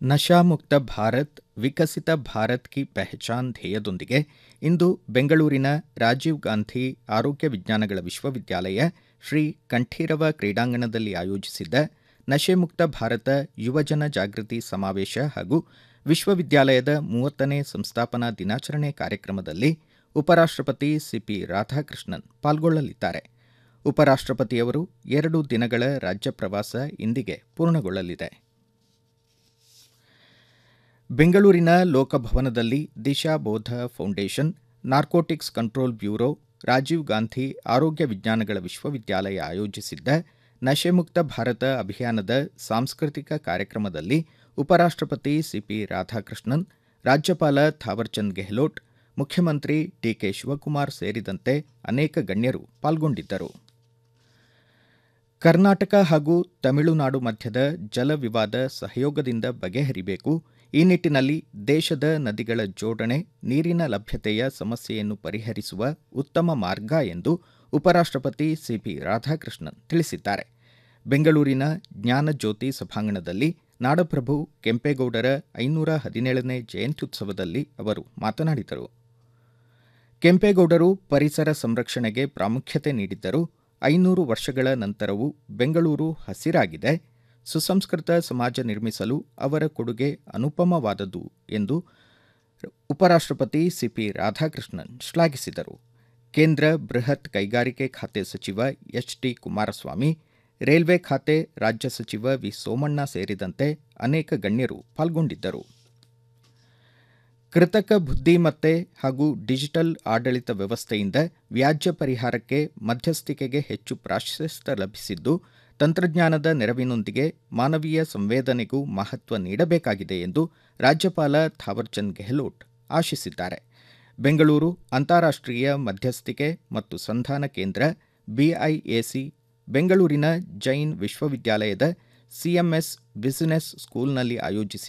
ನಶಾಮುಕ್ತ ಭಾರತ್ ವಿಕಸಿತ ಭಾರತ್ ಕಿ ಪೆಹಚಾನ್ ಧ್ಯೇಯದೊಂದಿಗೆ ಇಂದು ಬೆಂಗಳೂರಿನ ರಾಜೀವ್ ಗಾಂಧಿ ಆರೋಗ್ಯ ವಿಜ್ಞಾನಗಳ ವಿಶ್ವವಿದ್ಯಾಲಯ ಶ್ರೀ ಕಂಠೀರವ ಕ್ರೀಡಾಂಗಣದಲ್ಲಿ ಆಯೋಜಿಸಿದ್ದ ನಶೆ ಮುಕ್ತ ಭಾರತ ಯುವಜನ ಜಾಗೃತಿ ಸಮಾವೇಶ ಹಾಗೂ ವಿಶ್ವವಿದ್ಯಾಲಯದ ಮೂವತ್ತನೇ ಸಂಸ್ಥಾಪನಾ ದಿನಾಚರಣೆ ಕಾರ್ಯಕ್ರಮದಲ್ಲಿ ಉಪರಾಷ್ಟಪತಿ ಸಿಪಿ ರಾಧಾಕೃಷ್ಣನ್ ಪಾಲ್ಗೊಳ್ಳಲಿದ್ದಾರೆ ಉಪರಾಷ್ಟಪತಿಯವರು ಎರಡು ದಿನಗಳ ರಾಜ್ಯ ಪ್ರವಾಸ ಇಂದಿಗೆ ಪೂರ್ಣಗೊಳ್ಳಲಿದೆ ಬೆಂಗಳೂರಿನ ಲೋಕಭವನದಲ್ಲಿ Disha Bodha foundation narcotics control bureau Rajiv Gandhi ಆರೋಗ್ಯ ವಿಜ್ಞಾನಗಳ ವಿಶ್ವವಿದ್ಯಾಲಯ ಆಯೋಜಿಸಿದ್ದ ನಶೆಮುಕ್ತ ಭಾರತ ಅಭಿಯಾನದ ಸಾಂಸ್ಕೃತಿಕ ಕಾರ್ಯಕ್ರಮದಲ್ಲಿ ಉಪರಾಷ್ಟಪತಿ ಸಿಪಿ ರಾಧಾಕೃಷ್ಣನ್ ರಾಜ್ಯಪಾಲ ಥಾವರ್ಚಂದ್ ಗೆಹ್ಲೋಟ್ ಮುಖ್ಯಮಂತ್ರಿ ಡಿಕೆ ಶಿವಕುಮಾರ್ ಸೇರಿದಂತೆ ಅನೇಕ ಗಣ್ಯರು ಪಾಲ್ಗೊಂಡಿದ್ದರು ಕರ್ನಾಟಕ ಹಾಗೂ ತಮಿಳುನಾಡು ಮಧ್ಯದ ಜಲ ವಿವಾದ ಸಹಯೋಗದಿಂದ ಬಗೆಹರಿಬೇಕು ಈ ನಿಟ್ಟಿನಲ್ಲಿ ದೇಶದ ನದಿಗಳ ಜೋಡಣೆ ನೀರಿನ ಲಭ್ಯತೆಯ ಸಮಸ್ಯೆಯನ್ನು ಪರಿಹರಿಸುವ ಉತ್ತಮ ಮಾರ್ಗ ಎಂದು ಉಪರಾಷ್ಟಪತಿ ಸಿಪಿ ರಾಧಾಕೃಷ್ಣನ್ ತಿಳಿಸಿದ್ದಾರೆ ಬೆಂಗಳೂರಿನ ಜ್ಞಾನಜ್ಯೋತಿ ಸಭಾಂಗಣದಲ್ಲಿ ನಾಡಪ್ರಭು ಕೆಂಪೇಗೌಡರ ಐನೂರ ಹದಿನೇಳನೇ ಜಯಂತ್ಯುತ್ಸವದಲ್ಲಿ ಅವರು ಮಾತನಾಡಿದರು ಕೆಂಪೇಗೌಡರು ಪರಿಸರ ಸಂರಕ್ಷಣೆಗೆ ಪ್ರಾಮುಖ್ಯತೆ ನೀಡಿದ್ದರು ಐನೂರು ವರ್ಷಗಳ ನಂತರವೂ ಬೆಂಗಳೂರು ಹಸಿರಾಗಿದೆ ಸುಸಂಸ್ಕೃತ ಸಮಾಜ ನಿರ್ಮಿಸಲು ಅವರ ಕೊಡುಗೆ ಅನುಪಮವಾದದ್ದು ಎಂದು ಉಪರಾಷ್ಟಪತಿ ಸಿಪಿ ರಾಧಾಕೃಷ್ಣನ್ ಶ್ಲಾಘಿಸಿದರು ಕೇಂದ್ರ ಬೃಹತ್ ಕೈಗಾರಿಕೆ ಖಾತೆ ಸಚಿವ ಎಚ್ ಡಿ ಕುಮಾರಸ್ವಾಮಿ ರೈಲ್ವೆ ಖಾತೆ ರಾಜ್ಯ ಸಚಿವ ವಿ ಸೋಮಣ್ಣ ಸೇರಿದಂತೆ ಅನೇಕ ಗಣ್ಯರು ಪಾಲ್ಗೊಂಡಿದ್ದರು ಕೃತಕ ಬುದ್ದಿಮತ್ತೆ ಹಾಗೂ ಡಿಜಿಟಲ್ ಆಡಳಿತ ವ್ಯವಸ್ಥೆಯಿಂದ ವ್ಯಾಜ್ಯ ಪರಿಹಾರಕ್ಕೆ ಮಧ್ಯಸ್ಥಿಕೆಗೆ ಹೆಚ್ಚು ಪ್ರಾಶಸ್ತ್ಯ ಲಭಿಸಿದ್ದು ತಂತ್ರಜ್ಞಾನದ ನೆರವಿನೊಂದಿಗೆ ಮಾನವೀಯ ಸಂವೇದನೆಗೂ ಮಹತ್ವ ನೀಡಬೇಕಾಗಿದೆ ಎಂದು ರಾಜ್ಯಪಾಲ ಥಾವರ್ಚಂದ್ ಗೆಹ್ಲೋಟ್ ಆಶಿಸಿದ್ದಾರೆ ಬೆಂಗಳೂರು ಅಂತಾರಾಷ್ಟೀಯ ಮಧ್ಯಸ್ಥಿಕೆ ಮತ್ತು ಸಂಧಾನ ಕೇಂದ್ರ ಬಿಐಎಸಿ ಬೆಂಗಳೂರಿನ ಜೈನ್ ವಿಶ್ವವಿದ್ಯಾಲಯದ ಸಿಎಂಎಸ್ ಬಿಸಿನೆಸ್ ಸ್ಕೂಲ್ನಲ್ಲಿ ಆಯೋಜಿಸಿದ್ದ